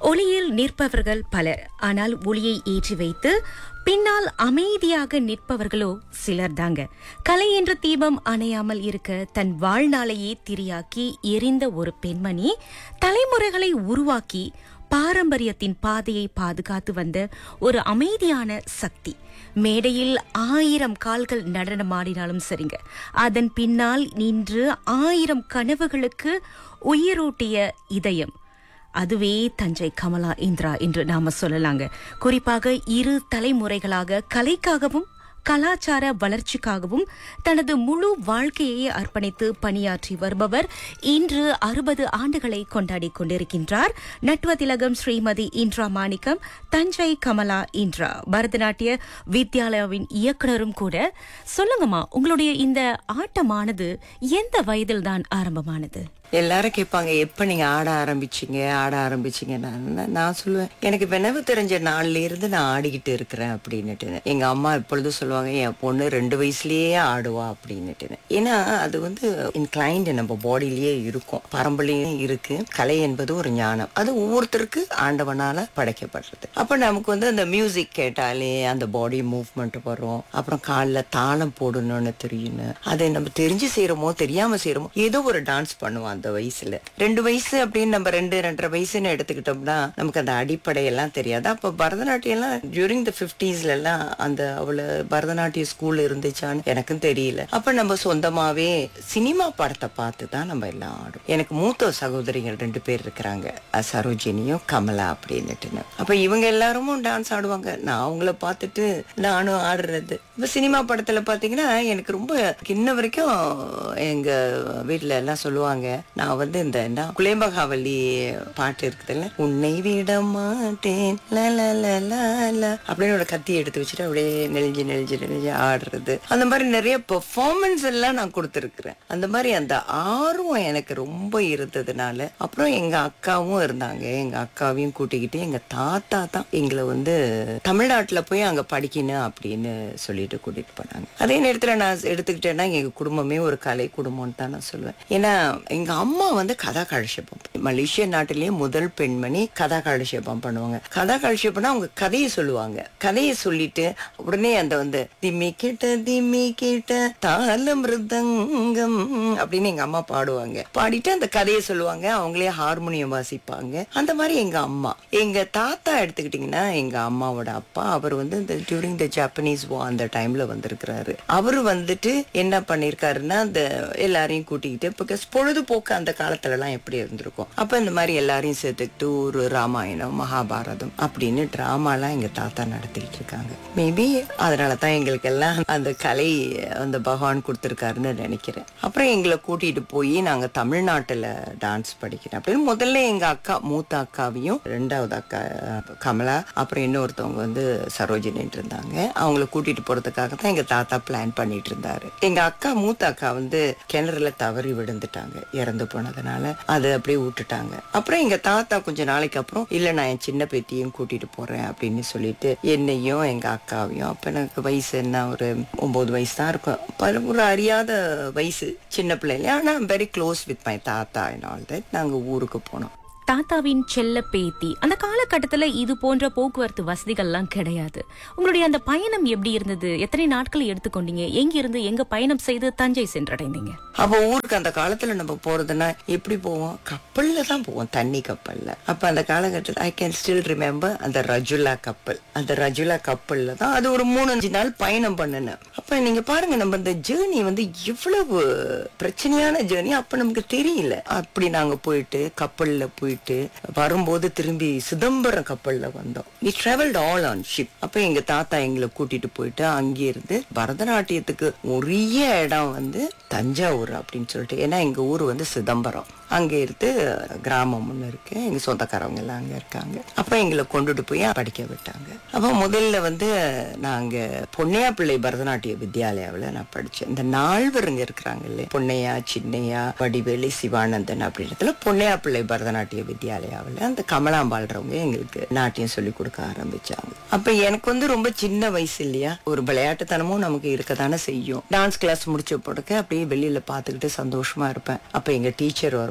ஒளியில் நிற்பவர்கள் பலர் ஆனால் ஒளியை ஏற்றி வைத்து பின்னால் அமைதியாக நிற்பவர்களோ சிலர் தாங்க கலை என்ற தீபம் அணையாமல் இருக்க தன் வாழ்நாளையே திரியாக்கி எரிந்த ஒரு பெண்மணி தலைமுறைகளை உருவாக்கி பாரம்பரியத்தின் பாதையை பாதுகாத்து வந்த ஒரு அமைதியான சக்தி மேடையில் ஆயிரம் கால்கள் நடனமாடினாலும் சரிங்க அதன் பின்னால் நின்று ஆயிரம் கனவுகளுக்கு உயிரூட்டிய இதயம் அதுவே தஞ்சை கமலா இந்திரா என்று நாம சொல்லலாங்க குறிப்பாக இரு தலைமுறைகளாக கலைக்காகவும் கலாச்சார வளர்ச்சிக்காகவும் தனது முழு வாழ்க்கையை அர்ப்பணித்து பணியாற்றி வருபவர் இன்று அறுபது ஆண்டுகளை கொண்டாடி கொண்டிருக்கின்றார் நட்வ திலகம் ஸ்ரீமதி இந்திரா மாணிக்கம் தஞ்சை கமலா இந்திரா பரதநாட்டிய வித்யாலயாவின் இயக்குனரும் கூட சொல்லுங்கம்மா உங்களுடைய இந்த ஆட்டமானது எந்த வயதில் தான் ஆரம்பமானது எல்லாரும் கேட்பாங்க எப்ப நீங்க ஆட ஆரம்பிச்சீங்க ஆட ஆரம்பிச்சீங்க நான் நான் சொல்லுவேன் எனக்கு வினவு தெரிஞ்ச நாள்ல இருந்து நான் ஆடிக்கிட்டு இருக்கிறேன் அப்படின்னுட்டு எங்க அம்மா எப்பொழுதும் சொல்லுவாங்க என் பொண்ணு ரெண்டு வயசுலயே ஆடுவா அப்படின்னுட்டு ஏன்னா அது வந்து இன்க்ளைண்ட் நம்ம பாடியிலேயே இருக்கும் பரம்பரையும் இருக்கு கலை என்பது ஒரு ஞானம் அது ஒவ்வொருத்தருக்கு ஆண்டவனால படைக்கப்படுறது அப்ப நமக்கு வந்து அந்த மியூசிக் கேட்டாலே அந்த பாடி மூவ்மெண்ட் வரும் அப்புறம் காலில் தாளம் போடணும்னு தெரியும்னு அதை நம்ம தெரிஞ்சு செய்யறோமோ தெரியாம செய்யறோமோ ஏதோ ஒரு டான்ஸ் பண்ணுவோம் அந்த வயசுல ரெண்டு வயசு அப்படின்னு நம்ம ரெண்டு ரெண்டரை வயசுன்னு எடுத்துக்கிட்டோம்னா நமக்கு அந்த அடிப்படை எல்லாம் தெரியாது அப்ப பரதநாட்டியம் எல்லாம் டியூரிங் த பிப்டிஸ்ல எல்லாம் அந்த அவளை பரதநாட்டிய ஸ்கூல் இருந்துச்சான்னு எனக்கும் தெரியல அப்ப நம்ம சொந்தமாவே சினிமா படத்தை பார்த்து தான் நம்ம எல்லாம் ஆடும் எனக்கு மூத்த சகோதரிகள் ரெண்டு பேர் இருக்கிறாங்க அஹ் சரோஜினியும் கமலா அப்படின்னுட்டுன்னு அப்ப இவங்க எல்லாரும் டான்ஸ் ஆடுவாங்க நான் அவங்கள பார்த்துட்டு நானும் ஆடுறது இப்ப சினிமா படத்துல பாத்தீங்கன்னா எனக்கு ரொம்ப இன்ன வரைக்கும் எங்க வீட்ல எல்லாம் சொல்லுவாங்க நான் வந்து இந்த என்ன குலேம்பகாவலி பாட்டு இருக்குதுல்ல உன்னை விட மாட்டேன் ல, ல, ல, ல, ல அப்படின்னு ஒரு கத்தி எடுத்து வச்சுட்டு அப்படியே நெளிஞ்சு நெளிஞ்சு நெளிஞ்சு ஆடுறது அந்த மாதிரி நிறைய பெர்ஃபார்மன்ஸ் எல்லாம் நான் கொடுத்துருக்குறேன் அந்த மாதிரி அந்த ஆர்வம் எனக்கு ரொம்ப இருந்ததுனால அப்புறம் எங்க அக்காவும் இருந்தாங்க எங்க அக்காவையும் கூட்டிக்கிட்டு எங்க தாத்தா தான் எங்களை வந்து தமிழ்நாட்டுல போய் அங்க படிக்கணும் அப்படின்னு சொல்லிட்டு கூட்டிட்டு போனாங்க அதே நேரத்துல நான் எடுத்துக்கிட்டேன்னா எங்க குடும்பமே ஒரு கலை குடும்பம்னு தான் நான் சொல்லுவேன் ஏன்னா எங்க அம்மா வந்து கதா காலட்சேபம் மலேசிய நாட்டிலேயே முதல் பெண்மணி கதா காலட்சேபம் பண்ணுவாங்க கதா காலட்சேபம்னா அவங்க கதையை சொல்லுவாங்க கதையை சொல்லிட்டு உடனே அந்த வந்து திம்மி கிட்ட திம்மி கிட்ட தாள மிருதங்கம் அப்படின்னு எங்க அம்மா பாடுவாங்க பாடிட்டு அந்த கதையை சொல்லுவாங்க அவங்களே ஹார்மோனியம் வாசிப்பாங்க அந்த மாதிரி எங்க அம்மா எங்க தாத்தா எடுத்துக்கிட்டீங்கன்னா எங்க அம்மாவோட அப்பா அவர் வந்து இந்த டியூரிங் த ஜாப்பனீஸ் வா அந்த டைம்ல வந்திருக்கிறாரு அவரு வந்துட்டு என்ன பண்ணிருக்காருன்னா அந்த எல்லாரையும் கூட்டிக்கிட்டு பிகாஸ் பொழுதுபோக்கு அந்த காலத்துல எல்லாம் எப்படி இருந்திருக்கும் அப்ப இந்த மாதிரி எல்லாரையும் சேர்த்துக்கிட்டு ஒரு ராமாயணம் மகாபாரதம் அப்படின்னு டிராமாலாம் எங்க தாத்தா நடத்திக்கிட்டு இருக்காங்க மேபி அதனாலதான் எங்களுக்கு எல்லாம் அந்த கலை அந்த பகவான் கொடுத்துருக்காருன்னு நினைக்கிறேன் அப்புறம் எங்களை கூட்டிட்டு போய் நாங்க தமிழ்நாட்டுல டான்ஸ் படிக்கிறேன் அப்படின்னு முதல்ல எங்க அக்கா மூத்த அக்காவையும் ரெண்டாவது அக்கா அஹ், கமலா அப்புறம் இன்னொருத்தவங்க வந்து சரோஜினி இருந்தாங்க அவங்கள கூட்டிட்டு போறதுக்காக தான் எங்க தாத்தா பிளான் பண்ணிட்டு இருந்தாரு எங்க அக்கா மூத்த அக்கா வந்து கிணறுல தவறி விழுந்துட்டாங்க இறந்து போனதுனால அதை அப்படியே விட்டுட்டாங்க அப்புறம் எங்க தாத்தா கொஞ்ச நாளைக்கு அப்புறம் இல்ல நான் என் சின்ன பேத்தியும் கூட்டிட்டு போறேன் அப்படின்னு சொல்லிட்டு என்னையும் எங்க அக்காவையும் அப்ப எனக்கு வயசு என்ன ஒரு ஒன்பது வயசு தான் இருக்கும் பல ஒரு அறியாத வயசு சின்ன பிள்ளைல ஆனா very close with my thatha and all that நாங்க ஊருக்கு போனோம் தாத்தாவின் செல்ல பேத்தி அந்த காலகட்டத்துல இது போன்ற போக்குவரத்து வசதிகள்லாம் கிடையாது உங்களுடைய அந்த பயணம் எப்படி இருந்தது எத்தனை நாட்கள் எடுத்துக்கொண்டீங்க எங்க இருந்து எங்க பயணம் செய்து தஞ்சை சென்றடைந்தீங்க அப்ப ஊருக்கு அந்த காலத்துல நம்ம போறதுன்னா எப்படி போவோம் கப்பல்ல தான் போவோம் தண்ணி கப்பல்ல அப்ப அந்த காலகட்டத்தில் ஐ கேன் ஸ்டில் ரிமெம்பர் அந்த ரஜுலா கப்பல் அந்த ரஜுலா கப்பல்ல தான் அது ஒரு மூணு அஞ்சு நாள் பயணம் பண்ணினேன் அப்ப நீங்க பாருங்க நம்ம இந்த ஜேர்னி வந்து எவ்வளவு பிரச்சனையான ஜேர்னி அப்ப நமக்கு தெரியல அப்படி நாங்க போயிட்டு கப்பல்ல போயிட்டு வரும்போது திரும்பி சிதம்பரம் கப்பல்ல வந்தோம் we traveled all on ship அப்ப எங்க தாத்தா எங்களை கூட்டிட்டு போயிட்டு அங்கே இருந்து பரதநாட்டியத்துக்கு உரிய இடம் வந்து தஞ்சாவூர் அப்படின்னு சொல்லிட்டு ஏன்னா எங்க ஊர் வந்து சிதம்பரம் அங்க இருந்து கிராமம் ஒண்ணு இருக்கு எங்க சொந்தக்காரவங்க எல்லாம் அங்க இருக்காங்க அப்ப எங்களை கொண்டுட்டு போய் படிக்க விட்டாங்க அப்ப முதல்ல வந்து நாங்க பொன்னையா பிள்ளை பரதநாட்டிய வித்யாலயாவில் நான் படிச்சேன் இந்த நால்வருங்க இருக்கிறாங்க இல்லையா பொன்னையா சின்னையா வடிவேலி சிவானந்தன் அப்படின்றதுல பொன்னையா பிள்ளை பரதநாட்டிய வித்யாலயாவில் அந்த கமலாம்பாள்றவங்க எங்களுக்கு நாட்டியம் சொல்லி கொடுக்க ஆரம்பிச்சாங்க அப்ப எனக்கு வந்து ரொம்ப சின்ன வயசு இல்லையா ஒரு விளையாட்டுத்தனமும் நமக்கு இருக்கத்தானே செய்யும் டான்ஸ் கிளாஸ் முடிச்ச பிறகு அப்படியே வெளியில பாத்துக்கிட்டு சந்தோஷமா இருப்பேன் அப்ப எங்க டீச்சர் வருவாங்க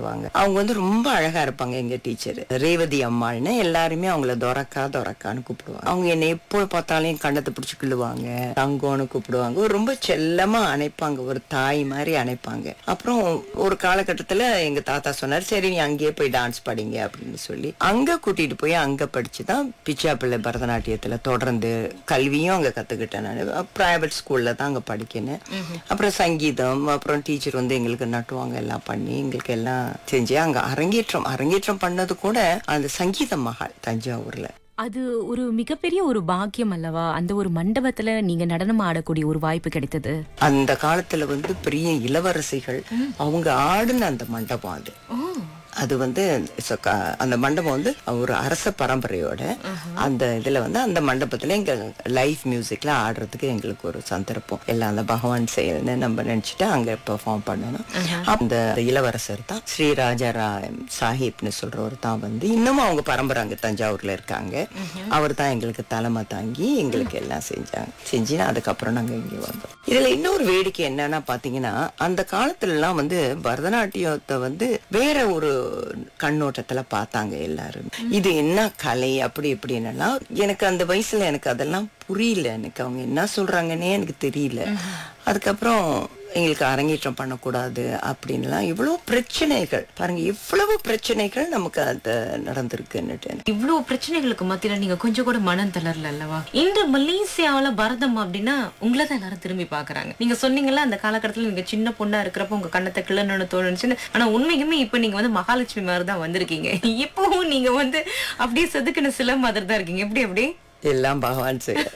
வருவாங்க அவங்க வந்து ரொம்ப அழகா இருப்பாங்க எங்க டீச்சர் ரேவதி அம்மாள்னு எல்லாருமே அவங்கள துறக்கா துறக்கான்னு கூப்பிடுவாங்க அவங்க என்னை எப்போ பார்த்தாலும் என் கண்ணத்தை பிடிச்சி கிள்ளுவாங்க தங்கம்னு கூப்பிடுவாங்க ஒரு ரொம்ப செல்லமா அணைப்பாங்க ஒரு தாய் மாதிரி அணைப்பாங்க அப்புறம் ஒரு காலகட்டத்துல எங்க தாத்தா சொன்னார் சரி நீ அங்கேயே போய் டான்ஸ் படிங்க அப்படின்னு சொல்லி அங்க கூட்டிட்டு போய் அங்க படிச்சுதான் பிச்சாப்பிள்ளை பரதநாட்டியத்துல தொடர்ந்து கல்வியும் அங்க கத்துக்கிட்டேன் நான் பிரைவேட் ஸ்கூல்ல தான் அங்க படிக்கணும் அப்புறம் சங்கீதம் அப்புறம் டீச்சர் வந்து எங்களுக்கு நட்டுவாங்க எல்லாம் பண்ணி எங்களுக்கு எல்லாம் செஞ்சு அங்க அரங்கேற்றம் அரங்கேற்றம் பண்ணது கூட அந்த சங்கீத மஹால் தஞ்சாவூர்ல அது ஒரு மிகப்பெரிய ஒரு பாக்கியம் அல்லவா அந்த ஒரு மண்டபத்துல நீங்க நடனம் ஆடக்கூடிய ஒரு வாய்ப்பு கிடைத்தது அந்த காலத்துல வந்து பெரிய இளவரசிகள் அவங்க ஆடுன அந்த மண்டபம் அது அது வந்து so க- அந்த மண்டபம் வந்து ஒரு அரச பரம்பரையோட அந்த இதுல வந்து அந்த மண்டபத்துல எங்க லைவ் மியூசிக்ல ஆடுறதுக்கு எங்களுக்கு ஒரு சந்தர்ப்பம் எல்லாம் அந்த பகவான் செயல்னு நம்ம நினைச்சிட்டு அங்க பெர்ஃபார்ம் பண்ணணும் அந்த இளவரசர் தான் ஸ்ரீ ராஜாராம் சாஹிப்னு சொல்றவர் தான் வந்து இன்னமும் அவங்க பரம்பரை அங்க தஞ்சாவூர்ல இருக்காங்க அவர் தான் எங்களுக்கு தலைமை தாங்கி எங்களுக்கு எல்லாம் செஞ்சாங்க செஞ்சு அதுக்கப்புறம் நாங்க இங்க வந்தோம் இதுல இன்னொரு வேடிக்கை என்னன்னா பாத்தீங்கன்னா அந்த காலத்துல எல்லாம் வந்து பரதநாட்டியத்தை வந்து வேற ஒரு கண்ணோட்டத்துல பார்த்தாங்க எல்லாரும் இது என்ன கலை அப்படி இப்படின்னா எனக்கு அந்த வயசுல எனக்கு அதெல்லாம் புரியல எனக்கு அவங்க என்ன சொல்றாங்கன்னே எனக்கு தெரியல அதுக்கப்புறம் எங்களுக்கு அரங்கேற்றம் பண்ணக்கூடாது அப்படின்லாம் இவ்வளவு பிரச்சனைகள் பாருங்க இவ்வளவு பிரச்சனைகள் நமக்கு அது நடந்திருக்குன்னுட்டு இவ்வளவு பிரச்சனைகளுக்கு மத்தியில நீங்க கொஞ்சம் கூட மனம் தளரல அல்லவா இன்று மலேசியாவுல பரதம் அப்படின்னா உங்களை தான் எல்லாரும் திரும்பி பாக்குறாங்க நீங்க சொன்னீங்கல்ல அந்த காலகட்டத்துல நீங்க சின்ன பொண்ணா இருக்கிறப்ப உங்க கண்ணத்தை கிளறணும்னு தோணுச்சுன்னு ஆனா உண்மைக்குமே இப்ப நீங்க வந்து மகாலட்சுமி மாதிரி தான் வந்திருக்கீங்க இப்பவும் நீங்க வந்து அப்படியே செதுக்கின சில மாதிரி தான் இருக்கீங்க எப்படி எப்படி எல்லாம் பகவான் செய்ய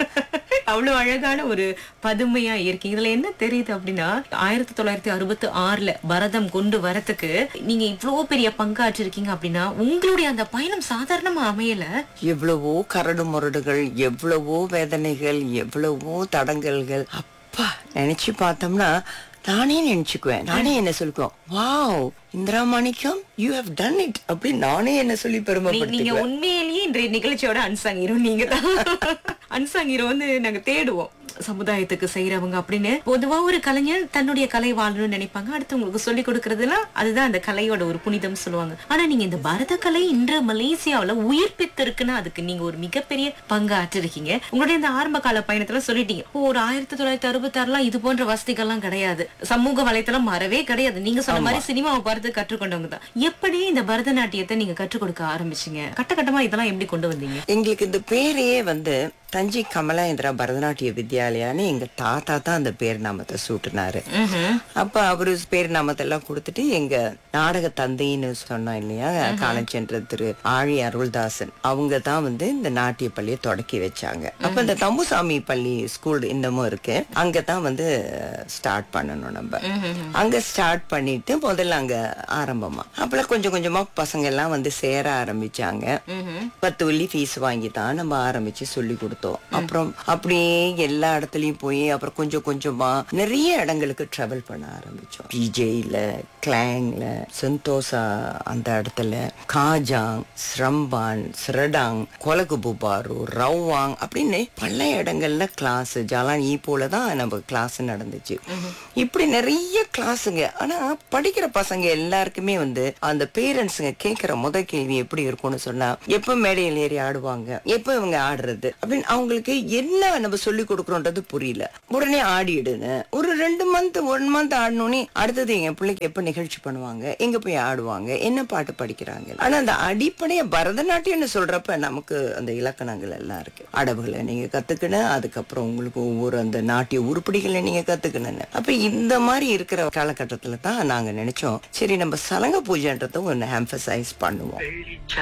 அவ்வளவு அழகான ஒரு பதுமையா இருக்கீங்க இதுல என்ன தெரியுது அப்படின்னா ஆயிரத்தி தொள்ளாயிரத்தி அறுபத்தி ஆறுல பரதம் கொண்டு வரதுக்கு நீங்க இவ்வளவு பெரிய பங்காற்றிருக்கீங்க அப்படின்னா உங்களுடைய அந்த பயணம் சாதாரணமா அமையல எவ்வளவோ கரடு முரடுகள் எவ்வளவோ வேதனைகள் எவ்வளவோ தடங்கல்கள் அப்பா நினைச்சு பார்த்தோம்னா நானே நினைச்சுக்குவேன் நானே என்ன சொல்லிக்குவேன் wow Indira Manickam you have done it அப்படி நானே என்ன சொல்லி நீ- பெருமைப்படுத்தி நீங்க உண்மையிலேயே இன்றைய நிகழ்ச்சியோட அன்சாங் ஹீரோ நீங்க தான் அன்சாங் ஹீரோ வந்து நாங்க தேடுவோம் சமுதாயத்துக்கு செய்யறவங்க அப்படின்னு பொதுவா ஒரு கலைஞர் தன்னுடைய கலை வாழணும்னு நினைப்பாங்க அடுத்தவங்களுக்கு சொல்லி கொடுக்கறதுலாம் அதுதான் அந்த கலையோட ஒரு புனிதம் சொல்லுவாங்க ஆனா நீங்க இந்த பரத கலை இன்று மலேசியாவுல உயிர்ப்பித்து இருக்குன்னா அதுக்கு நீங்க ஒரு மிகப்பெரிய பங்கு ஆற்றிருக்கீங்க உங்களுடைய இந்த ஆரம்ப கால பயணத்துல சொல்லிட்டீங்க ஓ, ஒரு ஆயிரத்தி தொள்ளாயிரத்தி அறுபத்தி ஆறுலாம் இது போன்ற வசதிகள்லாம் கிடையாது சமூக வலைத்தளம் மறவே கிடையாது நீங்க சொன்ன மாதிரி சினிமாவை பார்த்து கற்றுக்கொண்டவங்க தான் எப்படி இந்த பரதநாட்டியத்தை நீங்க கற்றுக் கொடுக்க ஆரம்பிச்சீங்க கட்ட கட்டமா இதெல்லாம் எப்படி கொண்டு வந்தீங்க எங்களுக்கு இந்த பேரையே வந்து தஞ்சை கமலேந்திரா பரதநாட்டிய வித்யாலயான்னு எங்க தாத்தா தான் அந்த பேர் நாமத்தை சூட்டினாரு அப்ப அவரு பேர் நாமத்தை எல்லாம் கொடுத்துட்டு எங்க நாடக தந்தைன்னு சொன்னோம் இல்லையா காலச்சென்ற திரு ஆழி அருள்தாசன் அவங்க தான் வந்து இந்த நாட்டிய பள்ளியை தொடக்கி வச்சாங்க அப்ப இந்த தம்புசாமி பள்ளி ஸ்கூல் இன்னமும் இருக்கு அங்க தான் வந்து ஸ்டார்ட் பண்ணணும் நம்ம அங்க ஸ்டார்ட் பண்ணிட்டு முதல்ல அங்க ஆரம்பமா அப்பல கொஞ்சம் கொஞ்சமா பசங்க எல்லாம் வந்து சேர ஆரம்பிச்சாங்க பத்து வெள்ளி ஃபீஸ் வாங்கி தான் நம்ம ஆரம்பிச்சு சொல்லி கொடுத்தோம் அப்புறம் அப்படியே எல்லா இடத்துலயும் போய் அப்புறம் கொஞ்சம் கொஞ்சமா நிறைய இடங்களுக்கு டிராவல் பண்ண ஆரம்பிச்சோம் பிஜேல கிளாங்ல செந்தோசா அந்த இடத்துல காஜாங் ஸ்ரம்பான் ஸ்ரடாங் கொலகுபுபாரு ரவ்வாங் அப்படின்னு பல இடங்கள்ல கிளாஸ் ஜாலான் ஈ போல தான் நம்ம கிளாஸ் நடந்துச்சு இப்படி நிறைய கிளாஸுங்க ஆனா படிக்கிற பசங்க எல்லாருக்குமே வந்து அந்த பேரண்ட்ஸுங்க கேட்கிற முத கேள்வி எப்படி இருக்கும்னு சொன்னா எப்ப மேடையில் ஏறி ஆடுவாங்க எப்ப இவங்க ஆடுறது அப்படின்னு அவங்களுக்கு என்ன நம்ம சொல்லி கொடுக்கறோன்றது புரியல உடனே ஆடிடுன்னு ஒரு ரெண்டு மந்த் ஒன் மந்த் ஆடணும்னே அடுத்தது எங்க பிள்ளைக்கு எப்ப நிகழ்ச்சி பண்ணுவாங்க எங்க போய் ஆடுவாங்க என்ன பாட்டு படிக்கிறாங்க ஆனா அந்த அடிப்படைய பரதநாட்டியம்னு சொல்றப்ப நமக்கு அந்த இலக்கணங்கள் எல்லாம் இருக்கு அடவுகளை நீங்க கத்துக்கணும் அதுக்கப்புறம் உங்களுக்கு ஒவ்வொரு அந்த நாட்டிய உருப்படிகளை நீங்க கத்துக்கணும்னு அப்ப இந்த மாதிரி இருக்கிற காலகட்டத்துல தான் நாங்க நினைச்சோம் சரி நம்ம சலங்க பூஜைன்றத ஒன்னு எம்பசைஸ் பண்ணுவோம்